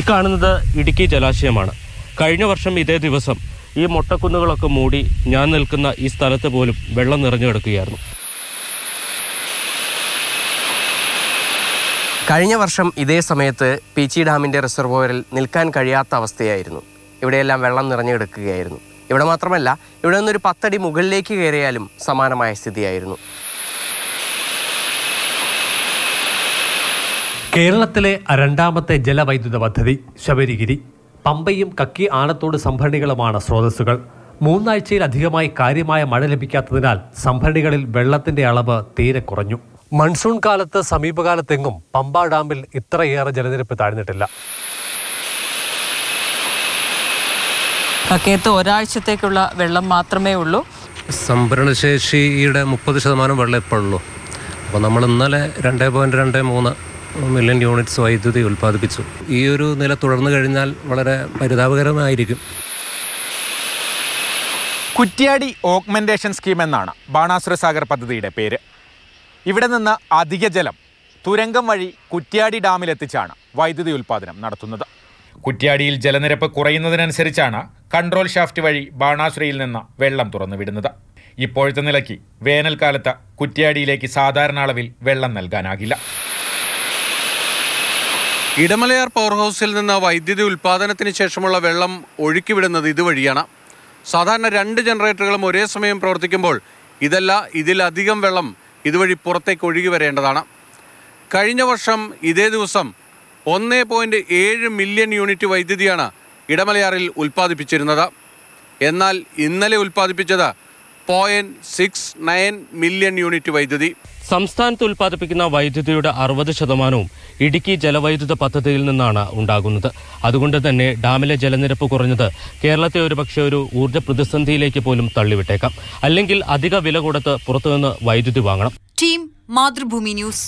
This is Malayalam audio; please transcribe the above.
കാണുന്നത് ഇടുക്കി ജലാശയമാണ് കഴിഞ്ഞ വർഷം ഇതേ ദിവസം ഈ മൊട്ടക്കുന്നുകളൊക്കെ മൂടി ഞാൻ നിൽക്കുന്ന ഈ സ്ഥലത്ത് പോലും വെള്ളം നിറഞ്ഞു കിടക്കുകയായിരുന്നു കഴിഞ്ഞ വർഷം ഇതേ സമയത്ത് പീച്ചി ഡാമിൻ്റെ റിസർവോയറിൽ നിൽക്കാൻ കഴിയാത്ത അവസ്ഥയായിരുന്നു ഇവിടെയെല്ലാം വെള്ളം നിറഞ്ഞു കിടക്കുകയായിരുന്നു ഇവിടെ മാത്രമല്ല ഇവിടെ നിന്നൊരു പത്തടി മുകളിലേക്ക് കയറിയാലും സമാനമായ സ്ഥിതിയായിരുന്നു കേരളത്തിലെ രണ്ടാമത്തെ ജലവൈദ്യുത പദ്ധതി ശബരിഗിരി പമ്പയും കക്കി ആനത്തോട് സംഭരണികളുമാണ് സ്രോതസ്സുകൾ മൂന്നാഴ്ചയിലധികമായി കാര്യമായ മഴ ലഭിക്കാത്തതിനാൽ സംഭരണികളിൽ വെള്ളത്തിന്റെ അളവ് തീരെ കുറഞ്ഞു മൺസൂൺ കാലത്ത് സമീപകാലത്തെങ്ങും പമ്പ ഡാമിൽ ഇത്രയേറെ ജലനിരപ്പ് താഴ്ന്നിട്ടില്ല കക്കയത്ത് ഒരാഴ്ചത്തേക്കുള്ള വെള്ളം മാത്രമേ ഉള്ളൂ സംഭരണശേഷിയുടെ മുപ്പത് ശതമാനം വെള്ളം ഇപ്പോഴുള്ളൂ അപ്പോൾ നമ്മൾ ഇന്നലെ രണ്ട് പോയിൻറ്റ് രണ്ട് മൂന്ന് മില്യൺ യൂണിറ്റ്സ് വൈദ്യുതി ഉൽപ്പാദിപ്പിച്ചു ഈ ഒരു നില തുടർന്നു കഴിഞ്ഞാൽ വളരെ പരിതാപകരമായിരിക്കും കുറ്റ്യാടി ഓഗ്മെന്റേഷൻ സ്കീം എന്നാണ് ബാണാസുര സാഗർ പദ്ധതിയുടെ പേര് ഇവിടെ നിന്ന് അധിക ജലം തുരങ്കം വഴി കുറ്റ്യാടി ഡാമിലെത്തിച്ചാണ് വൈദ്യുതി ഉൽപ്പാദനം നടത്തുന്നത് കുറ്റ്യാടിയിൽ ജലനിരപ്പ് കുറയുന്നതിനനുസരിച്ചാണ് കൺട്രോൾ ഷാഫ്റ്റ് വഴി ബാണാസുരയിൽ നിന്ന് വെള്ളം തുറന്നു വിടുന്നത് ഇപ്പോഴത്തെ നിലയ്ക്ക് വേനൽക്കാലത്ത് കുറ്റ്യാടിയിലേക്ക് സാധാരണ അളവിൽ വെള്ളം നൽകാനാകില്ല ഇടമലയാർ പവർ ഹൗസിൽ നിന്ന് വൈദ്യുതി ഉൽപ്പാദനത്തിന് ശേഷമുള്ള വെള്ളം ഒഴുക്കിവിടുന്നത് ഇതുവഴിയാണ് സാധാരണ രണ്ട് ജനറേറ്ററുകളും ഒരേ സമയം പ്രവർത്തിക്കുമ്പോൾ ഇതല്ല ഇതിലധികം വെള്ളം ഇതുവഴി പുറത്തേക്ക് ഒഴുകി വരേണ്ടതാണ് കഴിഞ്ഞ വർഷം ഇതേ ദിവസം ഒന്ന് പോയിൻറ്റ് ഏഴ് മില്യൺ യൂണിറ്റ് വൈദ്യുതിയാണ് ഇടമലയാറിൽ ഉൽപ്പാദിപ്പിച്ചിരുന്നത് എന്നാൽ ഇന്നലെ ഉൽപ്പാദിപ്പിച്ചത് point six nine million unit വൈദ്യുതി സംസ്ഥാനത്ത് ഉൽപ്പാദിപ്പിക്കുന്ന വൈദ്യുതിയുടെ അറുപത് ശതമാനവും ഇടുക്കി ജലവൈദ്യുത പദ്ധതിയിൽ നിന്നാണ് ഉണ്ടാകുന്നത് അതുകൊണ്ട് തന്നെ ഡാമിലെ ജലനിരപ്പ് കുറഞ്ഞത് കേരളത്തെ ഒരുപക്ഷെ ഒരു ഊർജ്ജ പ്രതിസന്ധിയിലേക്ക് പോലും തള്ളിവിട്ടേക്കാം അല്ലെങ്കിൽ അധിക വില കൊടുത്ത് പുറത്തുനിന്ന് വൈദ്യുതി വാങ്ങണം ടീം മാതൃഭൂമി ന്യൂസ്